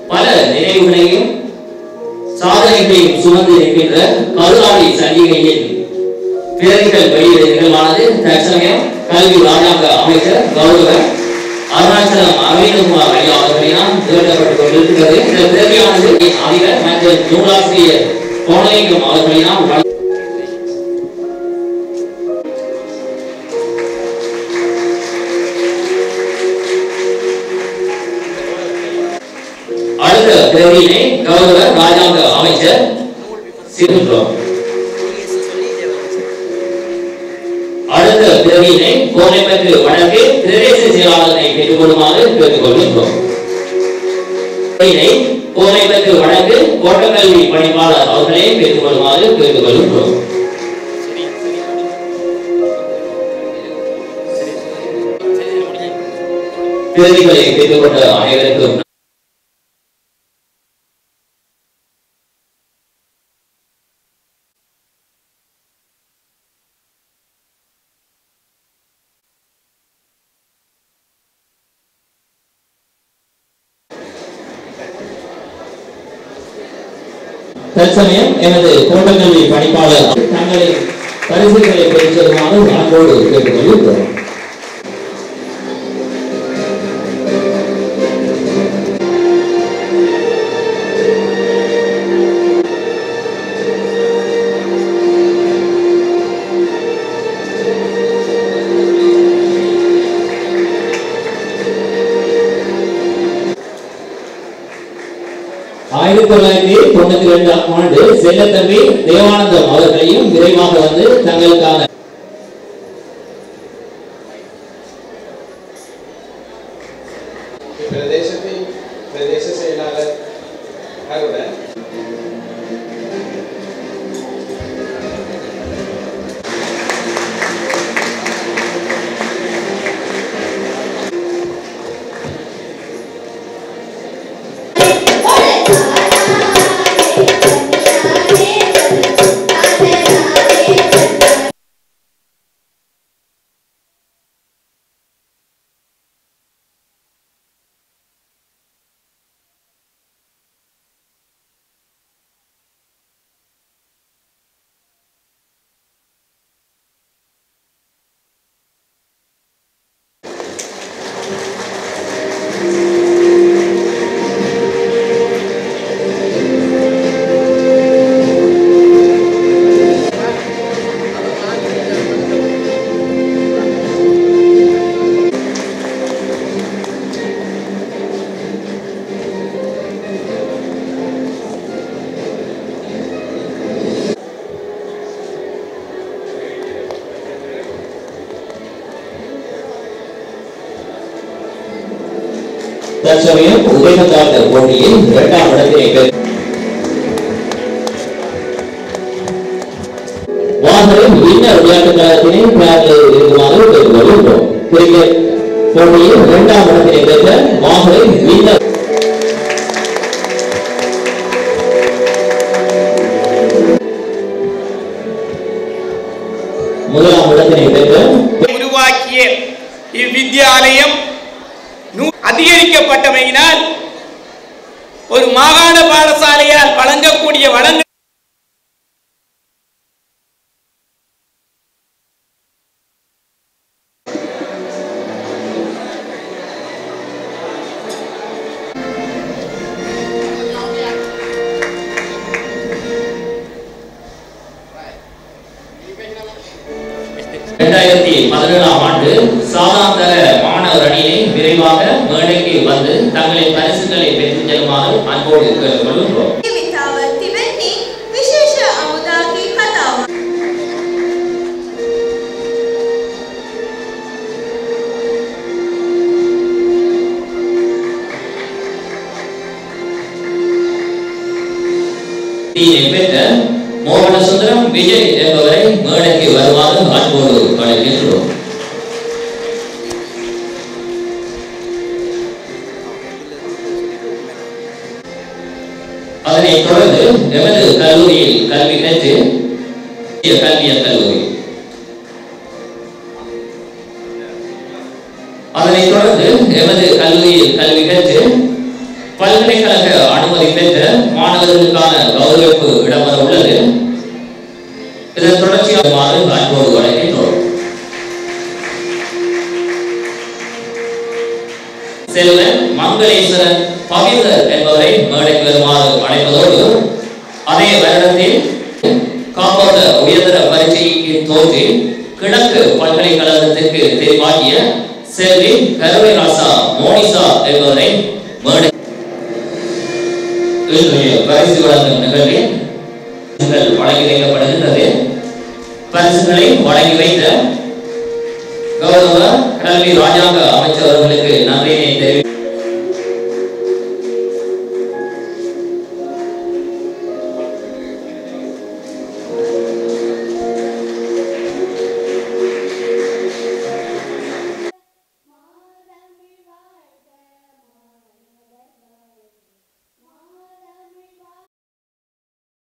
பல நினைவுகளையும் சாதனைகளையும் சுமந்து இருக்கின்ற கருணாடி சஞ்சிகையின் பேரிகள் வெளியிட நிகழ்வானது தற்சமயம் கல்வி ராஜாங்க அமைச்சர் கௌரவ அருணாச்சலம் அரவிந்தகுமார் ஐயா அவர்களினால் நிகழ்த்தப்பட்டுக் கொண்டிருக்கிறது இந்த பேரவையானது அதிபர் மற்றும் நூலாசிரியர் கோணலிங்கம் அவர்களினால் வழங்க- அடுத்த பேரவையினை கௌரவ ராஜாங்க அமைச்சர் சிறுன்றோம் அடுத்த பிறவியினை கோனைப்பற்று வழக்கு பிரதேச செயலாளரை பெற்றுக்கொள்ளுமாறு கேட்டுக்கொள்கின்றோம் பிறவியினை கோனைப்பற்று வழக்கு கோட்டக்கல்வி பணிப்பாளர் அவர்களே பெற்றுக்கொள்ளுமாறு கேட்டுக்கொள்கின்றோம் பிரதிகளை பெற்றுக்கொண்ட அனைவருக்கும் தற்சமயம் எனது கோட்டக்கல்வி பணிப்பாளர் தங்களை பரிசுகளை பெற்றுமாறு அன்போடு கேட்டுக்கொள்கிறோம் ஆயிரத்தி தொள்ளாயிரத்தி தொண்ணூத்தி ரெண்டாம் ஆண்டு செல்லத்தம்பி தேவானந்தம் அவர்களையும் விரைவாக வந்து தங்களுக்கான பிரதேசத்தின் பிரதேச செயலாளர் அவருடன் தற்சமயம் உதயகாந்த போட்டியில் இரண்டாம் இடத்தினை பெற்று வாசலில் வின்னர் விளையாட்டு கழகத்தினை பிராண்டில் இருக்குமாறு கேட்டுக்கொள்கின்றோம் கிரிக்கெட் போட்டியில் இரண்டாம் இடத்தினை பெற்ற வாசலில் வின்னர் முதலாம் இடத்தினை பெற்ற உருவாக்கிய இவ்வித்யாலயம் நூ- அதிகரிக்கப்பட்டமையினால் ஒரு மாகாண பாடசாலையால் வழங்கக்கூடிய வளங்கள் இரண்டாயிரத்தி பதினேழாம் ஆண்டு சாதாந்தர மாணவர் அணியை விரைவாக மேடைக்கு வந்து தங்களின் பரிசுகளை பெற்றுச் செல்லுமாறு அன்போடு கேட்டுக்கொள்கின்றோம் විතාව තිබෙන්නේ විශේෂ අමුදාගේ කතාව. தீயை பெற்ற மோகன சுந்தரம் விஜய் என்பவரை மேடைக்கு வருமாறு அன்போடு அழைக்கின்றோம் அதனைத் தொடர்ந்து எமது கல்லூரியில் கல்வி கற்று இந்திய கல்வியல் கல்லூரி அதனைத் தொடர்ந்து எமது கல்லூரியில் கல்வி கற்று பல்கலைக்கழக மங்களேஸ்வரன் பவிதர் என்பவரை மேடைக்கு வருமாறு அழைப்பதோடு அதே வருடத்தில் காப்போத உயர்தர பரீட்சைக்கு தோன்றி கிழக்கு பல்கலைக்கழகத்திற்கு தேர்வாகிய செல்வி கருவைராசா மோனிசா என்பவரை மேடை இன்றைய பரிசு வழங்கும் நிகழ்வில் பரிசுகள் வழங்கி வைக்கப்படுகின்றது பரிசுகளை வழங்கி வைத்த கௌரவ கல்வி ராஜாங்க அமைச்சர் அவர்களுக்கு